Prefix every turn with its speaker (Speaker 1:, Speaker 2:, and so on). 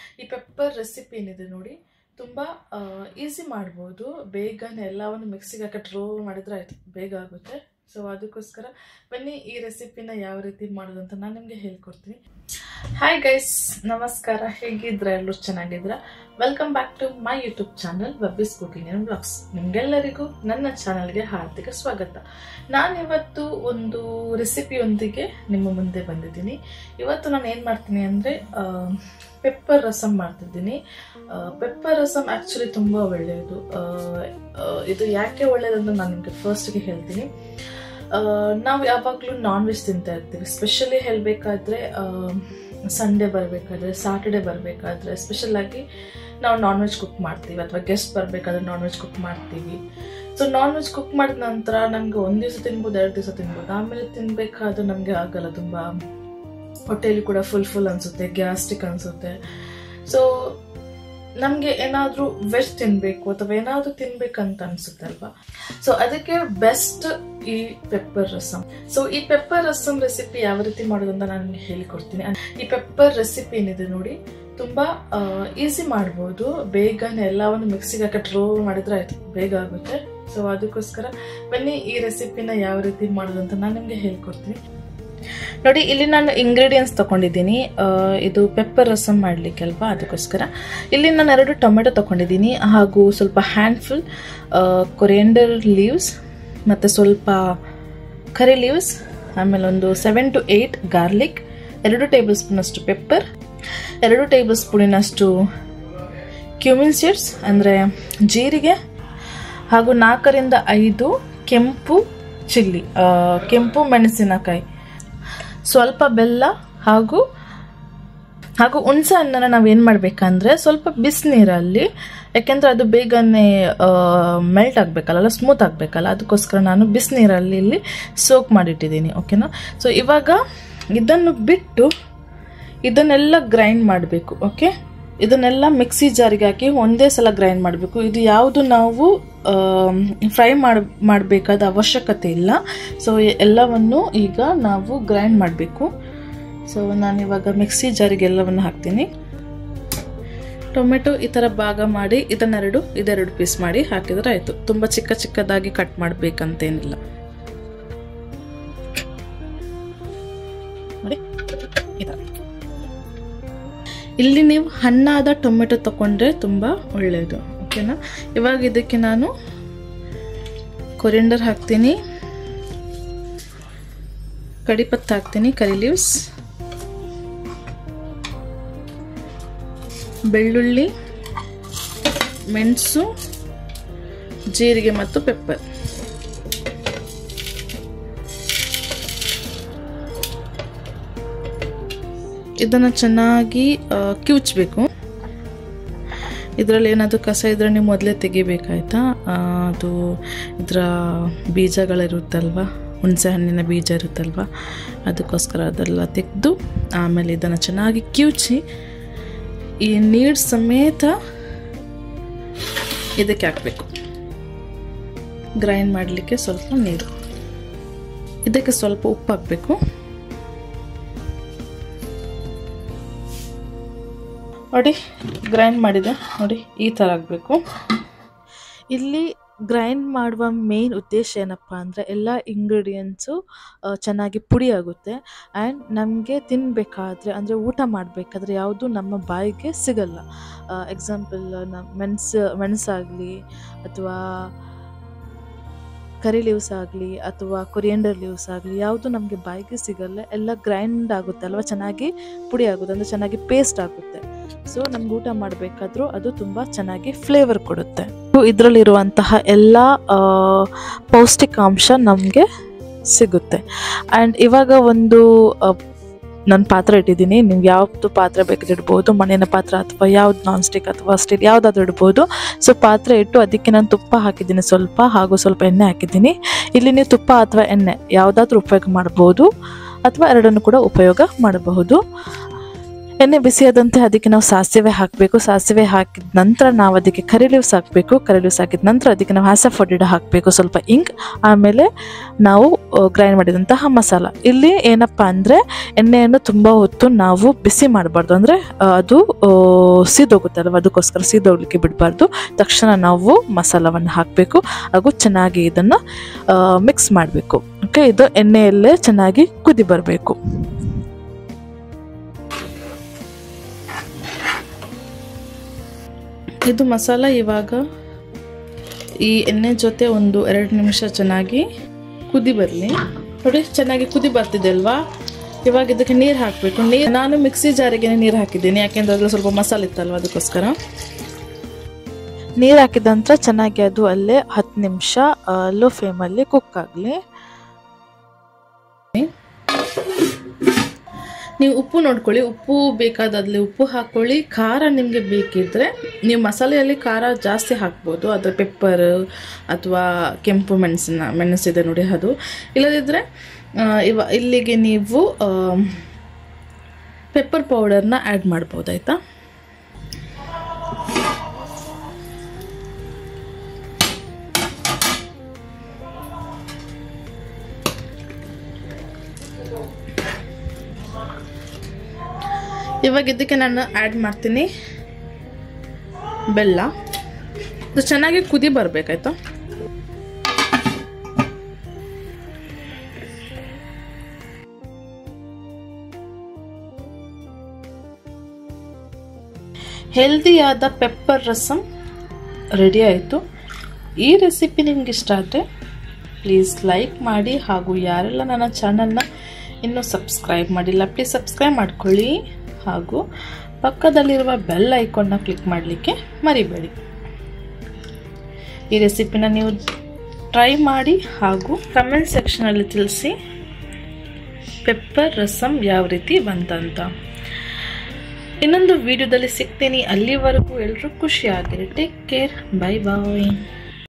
Speaker 1: ಈ pepper recipe ಏನಿದೆ ನೋಡಿ ತುಂಬ ಈಸಿ ಮಾಡ್ಬೋದು ಬೇಗನೆ ಎಲ್ಲವನ್ನು ಮಿಕ್ಸಿಗೆ ಹಾಕಿ ರೋ ಮಾಡಿದ್ರೆ ಆಯ್ತು ಬೇಗ ಆಗುತ್ತೆ ಸೊ ಅದಕ್ಕೋಸ್ಕರ ಬನ್ನಿ ಈ ರೆಸಿಪಿನ ಯಾವ ರೀತಿ ಮಾಡೋದು ಅಂತ ನಾನು ನಿಮಗೆ ಹೇಳ್ಕೊಡ್ತೀನಿ ಹಾಯ್ ಗೈಸ್ ನಮಸ್ಕಾರ ಹೇಗಿದ್ರ ಎಲ್ಲರೂ ಚೆನ್ನಾಗಿದ್ರ welcome back to my YouTube channel Bubbis cooking and blogs ನಿಮ್ಗೆಲ್ಲರಿಗೂ ನನ್ನ ಚಾನಲ್ಗೆ ಹಾರ್ದಿಕ ಸ್ವಾಗತ ನಾನಿವತ್ತು ಒಂದು ರೆಸಿಪಿಯೊಂದಿಗೆ ನಿಮ್ಮ ಮುಂದೆ ಬಂದಿದ್ದೀನಿ ಇವತ್ತು ನಾನು ಏನು ಮಾಡ್ತೀನಿ ಅಂದರೆ ಪೆಪ್ಪರ್ ರಸಮ್ ಮಾಡ್ತಿದ್ದೀನಿ ಪೆಪ್ಪರ್ ರಸಮ್ ಆ್ಯಕ್ಚುಲಿ ತುಂಬ ಒಳ್ಳೆಯದು ಆ, ಆ, ಇದು ಯಾಕೆ ಒಳ್ಳೆಯದಂತ ನಾನು ನಿಮಗೆ ಫಸ್ಟ್ಗೆ ಹೇಳ್ತೀನಿ ಆ, ನಾವು ಯಾವಾಗಲೂ ನಾನ್ ವೆಜ್ ತಿಂತಾ ಇರ್ತೀವಿ ಸ್ಪೆಷಲಿ ಹೇಳಬೇಕಾದ್ರೆ ಸಂಡೇ ಬರಬೇಕಾದ್ರೆ ಸಾಟರ್ಡೆ ಬರಬೇಕಾದ್ರೆ ಸ್ಪೆಷಲ್ ಆಗಿ ನಾವು ನಾನ್ ವೆಜ್ ಕುಕ್ ಮಾಡ್ತೀವಿ ಅಥವಾ ಗೆಸ್ಟ್ ಬರಬೇಕಾದ್ರೆ ನಾನ್ ವೆಜ್ ಕುಕ್ ಮಾಡ್ತೀವಿ ಸೊ ನಾನ್ ವೆಜ್ ಕುಕ್ ಮಾಡಿದ ನಂತರ ನಮಗೆ ಒಂದು ದಿವಸ ತಿನ್ಬೋದು ಎರಡು ದಿವಸ ತಿನ್ಬೋದು ಆಮೇಲೆ ತಿನ್ಬೇಕಾದ್ರೆ ನಮಗೆ ಆಗಲ್ಲ ತುಂಬ ಹೊಟ್ಟೆಯಲ್ಲಿ ಕೂಡ ಫುಲ್ ಫುಲ್ ಅನಿಸುತ್ತೆ ಗ್ಯಾಸ್ಟಿಕ್ ಅನಿಸುತ್ತೆ ಸೊ ನಮಗೆ ಏನಾದರೂ ವೆಜ್ ತಿನ್ನಬೇಕು ಅಥವಾ ಏನಾದರೂ ತಿನ್ಬೇಕಂತ ಅನಿಸುತ್ತೆ ಅಲ್ವಾ ಸೊ ಅದಕ್ಕೆ ಬೆಸ್ಟ್ ಈ ಪೆಪ್ಪರ್ ರಸಮ್ ಸೊ ಈ ಪೆಪ್ಪರ್ ರಸಮ್ ರೆಸಿಪಿ ಯಾವ ರೀತಿ ಮಾಡೋದು ಅಂತ ನಾನು ನಿಮ್ಗೆ ಹೇಳಿಕೊಡ್ತೀನಿ ಈ ಪೆಪ್ಪರ್ ರೆಸಿಪಿ ಏನಿದೆ ನೋಡಿ ತುಂಬಾ ಈಸಿ ಮಾಡ್ಬೋದು ಬೇಗನೆ ಎಲ್ಲವನ್ನು ಮಿಕ್ಸಿಗೆ ಹಾಕಿ ರೋ ಮಾಡಿದ್ರೆ ಆಯ್ತು ಬೇಗ ಆಗುತ್ತೆ ಸೊ ಅದಕ್ಕೋಸ್ಕರ ಬನ್ನಿ ಈ ರೆಸಿಪಿನ ಯಾವ ರೀತಿ ಮಾಡೋದು ಅಂತ ನಾನು ನಿಮಗೆ ಹೇಳ್ಕೊಡ್ತೀನಿ ನೋಡಿ ಇಲ್ಲಿ ನಾನು ಇಂಗ್ರೀಡಿಯೆಂಟ್ಸ್ ತಗೊಂಡಿದ್ದೀನಿ ಆ, ಇದು ಪೆಪ್ಪರ್ ರಸಮ್ ಮಾಡಲಿಕ್ಕೆ ಅಲ್ವಾ ಅದಕ್ಕೋಸ್ಕರ ಇಲ್ಲಿ ನಾನು ಎರಡು ಟೊಮೆಟೊ ತಗೊಂಡಿದ್ದೀನಿ ಹಾಗೂ ಸ್ವಲ್ಪ ಹ್ಯಾಂಡ್ಫುಲ್ ಕೊರಿಯಂಡರ್ ಲೀವ್ಸ್ ಮತ್ತು ಸ್ವಲ್ಪ ಕರಿ ಲೀವ್ಸ್ ಆಮೇಲೆ ಒಂದು ಸೆವೆನ್ ಟು ಏಯ್ಟ್ ಗಾರ್ಲಿಕ್ ಎರಡು ಟೇಬಲ್ ಸ್ಪೂನಷ್ಟು ಪೆಪ್ಪರ್ ಎರಡು ಟೇಬಲ್ ಸ್ಪೂನಿನಷ್ಟು ಕ್ಯೂಮಿನ್ ಸೀಡ್ಸ್ ಅಂದರೆ ಜೀರಿಗೆ ಹಾಗೂ ನಾಲ್ಕರಿಂದ ಐದು ಕೆಂಪು ಚಿಲ್ಲಿ ಆ, ಕೆಂಪು ಮೆಣಸಿನಕಾಯಿ ಸ್ವಲ್ಪ ಬೆಲ್ಲ ಹಾಗೂ ಹಾಗೂ ಹುಣಸೆ ಹಣ್ಣನ್ನು ನಾವೇನು ಮಾಡಬೇಕಂದ್ರೆ ಸ್ವಲ್ಪ ಬಿಸಿನೀರಲ್ಲಿ ಯಾಕೆಂದರೆ ಅದು ಬೇಗನೆ ಮೆಲ್ಟ್ ಆಗಬೇಕಲ್ಲ ಸ್ಮೂತ್ ಆಗಬೇಕಲ್ಲ ಅದಕ್ಕೋಸ್ಕರ ನಾನು ಬಿಸಿನೀರಲ್ಲಿ ಇಲ್ಲಿ ಸೋಕ್ ಮಾಡಿಟ್ಟಿದ್ದೀನಿ ಓಕೆನಾ ಸೊ ಇವಾಗ ಇದನ್ನು ಬಿಟ್ಟು ಇದನ್ನೆಲ್ಲ ಗ್ರೈಂಡ್ ಮಾಡಬೇಕು ಓಕೆ ಇದನ್ನೆಲ್ಲ ಮಿಕ್ಸಿ ಜಾರಿಗೆ ಹಾಕಿ ಒಂದೇ ಸಲ ಗ್ರೈಂಡ್ ಮಾಡಬೇಕು ಇದು ಯಾವುದು ನಾವು ಫ್ರೈ ಮಾಡ ಮಾಡಬೇಕಾದ ಅವಶ್ಯಕತೆ ಇಲ್ಲ ಸೊ ಎಲ್ಲವನ್ನು ಈಗ ನಾವು ಗ್ರೈಂಡ್ ಮಾಡಬೇಕು ಸೊ ನಾನಿವಾಗ ಮಿಕ್ಸಿ ಜಾರಿಗೆ ಎಲ್ಲವನ್ನು ಹಾಕ್ತೀನಿ ಟೊಮೆಟೊ ಈ ಥರ ಭಾಗ ಮಾಡಿ ಇದನ್ನೆರಡು ಇದೆರಡು ಪೀಸ್ ಮಾಡಿ ಹಾಕಿದ್ರೆ ಆಯಿತು ತುಂಬ ಚಿಕ್ಕ ಚಿಕ್ಕದಾಗಿ ಕಟ್ ಮಾಡಬೇಕಂತೇನಿಲ್ಲ ನೋಡಿ ಈ ಥರ ಇಲ್ಲಿ ನೀವು ಹಣ್ಣಾದ ಟೊಮೆಟೊ ತಗೊಂಡ್ರೆ ತುಂಬ ಒಳ್ಳೆಯದು ಓಕೆನಾ ಇವಾಗ ಇದಕ್ಕೆ ನಾನು ಕೊರಿಯಂಡರ್ ಹಾಕ್ತೀನಿ ಕಡಿಪತ್ತು ಹಾಕ್ತೀನಿ ಕರಿ ಲೀವ್ಸ್ ಬೆಳ್ಳುಳ್ಳಿ ಮೆಣಸು ಜೀರಿಗೆ ಮತ್ತು ಪೆಪ್ಪರ್ ಇದನ್ನು ಚೆನ್ನಾಗಿ ಆ, ಕಿವುಚ್ಬೇಕು ಇದರಲ್ಲಿ ಏನಾದರೂ ಕಸ ಇದ್ರೆ ನೀವು ಮೊದಲೇ ತೆಗಿಬೇಕಾಯ್ತಾ ಆ, ಅದು ಇದರ ಬೀಜಗಳಿರುತ್ತಲ್ವ ಹುಣಸೆ ಹಣ್ಣಿನ ಬೀಜ ಇರುತ್ತಲ್ವ ಅದಕ್ಕೋಸ್ಕರ ಅದೆಲ್ಲ ತೆಗೆದು ಆಮೇಲೆ ಇದನ್ನು ಚೆನ್ನಾಗಿ ಕಿವುಚಿ ಈ ನೀರು ಸಮೇತ ಇದಕ್ಕೆ ಹಾಕಬೇಕು ಗ್ರೈಂಡ್ ಮಾಡಲಿಕ್ಕೆ ಸ್ವಲ್ಪ ನೀರು ಇದಕ್ಕೆ ಸ್ವಲ್ಪ ಉಪ್ಪು ಹಾಕಬೇಕು ನೋಡಿ ಗ್ರೈಂಡ್ ಮಾಡಿದೆ ನೋಡಿ ಈ ಥರ ಆಗಬೇಕು ಇಲ್ಲಿ ಗ್ರೈಂಡ್ ಮಾಡುವ ಮೇನ್ ಉದ್ದೇಶ ಏನಪ್ಪ ಅಂದರೆ ಎಲ್ಲ ಇಂಗ್ರೀಡಿಯೆಂಟ್ಸು ಚೆನ್ನಾಗಿ ಪುಡಿ ಆಗುತ್ತೆ ಆ್ಯಂಡ್ ನಮಗೆ ತಿನ್ನಬೇಕಾದ್ರೆ ಅಂದರೆ ಊಟ ಮಾಡಬೇಕಾದ್ರೆ ಯಾವುದು ನಮ್ಮ ಬಾಯಿಗೆ ಸಿಗಲ್ಲ ಎಕ್ಸಾಂಪಲ್ ನ ಮೆಣಸು ಮೆಣಸಾಗಲಿ ಅಥವಾ ಕರಿ ಲೀವ್ಸ್ ಆಗಲಿ ಅಥವಾ ಕೊರಿಯಂಡರ್ ಲೀವ್ಸ್ ಆಗಲಿ ಯಾವುದು ನಮಗೆ ಬಾಯಿಗೆ ಸಿಗಲ್ಲ ಎಲ್ಲ ಗ್ರೈಂಡ್ ಆಗುತ್ತೆ ಅಲ್ವಾ ಚೆನ್ನಾಗಿ ಪುಡಿ ಆಗುತ್ತೆ ಅಂದರೆ ಚೆನ್ನಾಗಿ ಪೇಸ್ಟ್ ಆಗುತ್ತೆ ಸೊ ನಮ್ಗೆ ಊಟ ಮಾಡಬೇಕಾದ್ರೂ ಅದು ತುಂಬ ಚೆನ್ನಾಗಿ ಫ್ಲೇವರ್ ಕೊಡುತ್ತೆ ಇದರಲ್ಲಿರುವಂತಹ ಎಲ್ಲ ಆ, ಪೌಷ್ಟಿಕಾಂಶ ನಮಗೆ ಸಿಗುತ್ತೆ ಆ್ಯಂಡ್ ಇವಾಗ ಒಂದು ನಾನು ಪಾತ್ರೆ ಇಟ್ಟಿದ್ದೀನಿ ನಿಮ್ಗೆ ಯಾವುದು ಪಾತ್ರೆ ಬೇಕಾದ್ರೆ ಇಡ್ಬೋದು ಮಣ್ಣಿನ ಪಾತ್ರ ಅಥವಾ ಯಾವ್ದು ನಾನ್ ಸ್ಟಿಕ್ ಅಥವಾ ಸ್ಟೀಲ್ ಯಾವುದಾದ್ರೂ ಇಡ್ಬೋದು ಸೊ ಪಾತ್ರೆ ಇಟ್ಟು ಅದಕ್ಕೆ ನಾನು ತುಪ್ಪ ಹಾಕಿದ್ದೀನಿ ಸ್ವಲ್ಪ ಹಾಗೂ ಸ್ವಲ್ಪ ಎಣ್ಣೆ ಹಾಕಿದ್ದೀನಿ ಇಲ್ಲಿ ನೀವು ತುಪ್ಪ ಅಥವಾ ಎಣ್ಣೆ ಯಾವುದಾದ್ರೂ ಉಪಯೋಗ ಮಾಡ್ಬೋದು ಅಥವಾ ಎರಡನ್ನು ಕೂಡ ಉಪಯೋಗ ಮಾಡಬಹುದು ಎಣ್ಣೆ ಬಿಸಿಯಾದಂತೆ ಅದಕ್ಕೆ ನಾವು ಸಾಸಿವೆ ಹಾಕಬೇಕು ಸಾಸಿವೆ ಹಾಕಿದ ನಂತರ ನಾವು ಅದಕ್ಕೆ ಕರಿಲೀವ್ಸ್ ಹಾಕಬೇಕು ಕರಿಲೀವ್ಸ್ ಹಾಕಿದ ನಂತರ ಅದಕ್ಕೆ ನಾವು ಹ್ಯಾಸಫೋಡಿಡ ಹಾಕಬೇಕು ಸ್ವಲ್ಪ ಇಂಕ್ ಆಮೇಲೆ ನಾವು ಗ್ರೈಂಡ್ ಮಾಡಿದಂತಹ ಮಸಾಲ ಇಲ್ಲಿ ಏನಪ್ಪ ಅಂದರೆ ಎಣ್ಣೆಯನ್ನು ತುಂಬ ಹೊತ್ತು ನಾವು ಬಿಸಿ ಮಾಡಬಾರ್ದು ಅಂದರೆ ಅದು ಸೀದೋಗುತ್ತಲ್ವ ಅದಕ್ಕೋಸ್ಕರ ಸೀದೋಗ್ಲಿಕ್ಕೆ ಬಿಡಬಾರ್ದು ತಕ್ಷಣ ನಾವು ಮಸಾಲವನ್ನು ಹಾಕಬೇಕು ಹಾಗೂ ಚೆನ್ನಾಗಿ ಇದನ್ನು ಮಿಕ್ಸ್ ಮಾಡಬೇಕು ಓಕೆ ಇದು ಎಣ್ಣೆಯಲ್ಲೇ ಚೆನ್ನಾಗಿ ಕುದಿ ಬರಬೇಕು ಇದು ಮಸಾಲ ಇವಾಗ ಈ ಎಣ್ಣೆ ಜೊತೆ ಒಂದು ಎರಡು ನಿಮಿಷ ಚೆನ್ನಾಗಿ ಕುದಿ ಬರಲಿ ನೋಡಿ ಚೆನ್ನಾಗಿ ಕುದಿ ಬರ್ತಿದೆ ಅಲ್ವಾ ಇವಾಗ ಇದಕ್ಕೆ ನೀರು ಹಾಕಬೇಕು ನೀರು ನಾನು ಮಿಕ್ಸಿ ಜಾರಿಗೆ ನೀರು ಹಾಕಿದ್ದೀನಿ ಯಾಕೆಂದ್ರೆ ಅದ್ರಲ್ಲಿ ಸ್ವಲ್ಪ ಮಸಾಲೆ ಇತ್ತಲ್ವ ಅದಕ್ಕೋಸ್ಕರ ನೀರು ಹಾಕಿದ ನಂತರ ಚೆನ್ನಾಗಿ ಅದು ಅಲ್ಲೇ ಹತ್ತು ನಿಮಿಷ ಲೋ ಫ್ಲೇಮಲ್ಲಿ ಕುಕ್ ಆಗಲಿ ನೀವು ಉಪ್ಪು ನೋಡ್ಕೊಳ್ಳಿ ಉಪ್ಪು ಬೇಕಾದಲ್ಲಿ ಉಪ್ಪು ಹಾಕ್ಕೊಳ್ಳಿ ಖಾರ ನಿಮಗೆ ಬೇಕಿದ್ದರೆ ನೀವು ಮಸಾಲೆಯಲ್ಲಿ ಖಾರ ಜಾಸ್ತಿ ಹಾಕ್ಬೋದು ಅದರ ಪೆಪ್ಪರ್ ಅಥವಾ ಕೆಂಪು ಮೆಣಸಿನ ಮೆಣಸಿದೆ ನೋಡಿ ಅದು ಇಲ್ಲದಿದ್ದರೆ ಇವ ಇಲ್ಲಿಗೆ ನೀವು ಪೆಪ್ಪರ್ ಪೌಡರ್ನ ಆ್ಯಡ್ ಮಾಡ್ಬೋದು ಆಯಿತಾ ಇವಾಗ ಇದಕ್ಕೆ ನಾನು ಆ್ಯಡ್ ಮಾಡ್ತೀನಿ ಬೆಲ್ಲ ಇದು ಚೆನ್ನಾಗಿ ಕುದಿ ಬರಬೇಕಾಯ್ತಾ ಹೆಲ್ದಿಯಾದ ಪೆಪ್ಪರ್ ರಸಮ್ ರೆಡಿ ಆಯಿತು ಈ ರೆಸಿಪಿ ನಿಮ್ಗೆ ಇಷ್ಟ ಆದರೆ ಪ್ಲೀಸ್ ಲೈಕ್ ಮಾಡಿ ಹಾಗೂ ಯಾರೆಲ್ಲ ನನ್ನ ಚಾನಲ್ನ ಇನ್ನೂ ಸಬ್ಸ್ಕ್ರೈಬ್ ಮಾಡಿಲ್ಲ ಪ್ಲೀಸ್ ಸಬ್ಸ್ಕ್ರೈಬ್ ಮಾಡ್ಕೊಳ್ಳಿ ಹಾಗೂ ಪಕ್ಕದಲ್ಲಿರುವ ಬೆಲ್ ಐಕಾನ್ನ ಕ್ಲಿಕ್ ಮಾಡಲಿಕ್ಕೆ ಮರಿಬೇಡಿ ಈ ರೆಸಿಪಿನ ನೀವು ಟ್ರೈ ಮಾಡಿ ಹಾಗೂ ಕಮೆಂಟ್ ಸೆಕ್ಷನಲ್ಲಿ ತಿಳಿಸಿ ಪೆಪ್ಪರ್ ರಸಮ್ ಯಾವ ರೀತಿ ಬಂತಂತ ಇನ್ನೊಂದು ವಿಡಿಯೋದಲ್ಲಿ ಸಿಗ್ತೀನಿ ಅಲ್ಲಿವರೆಗೂ ಎಲ್ಲರೂ ಖುಷಿಯಾಗಿರಿ ಟೇಕ್ ಕೇರ್ ಬೈ ಬಾಯ್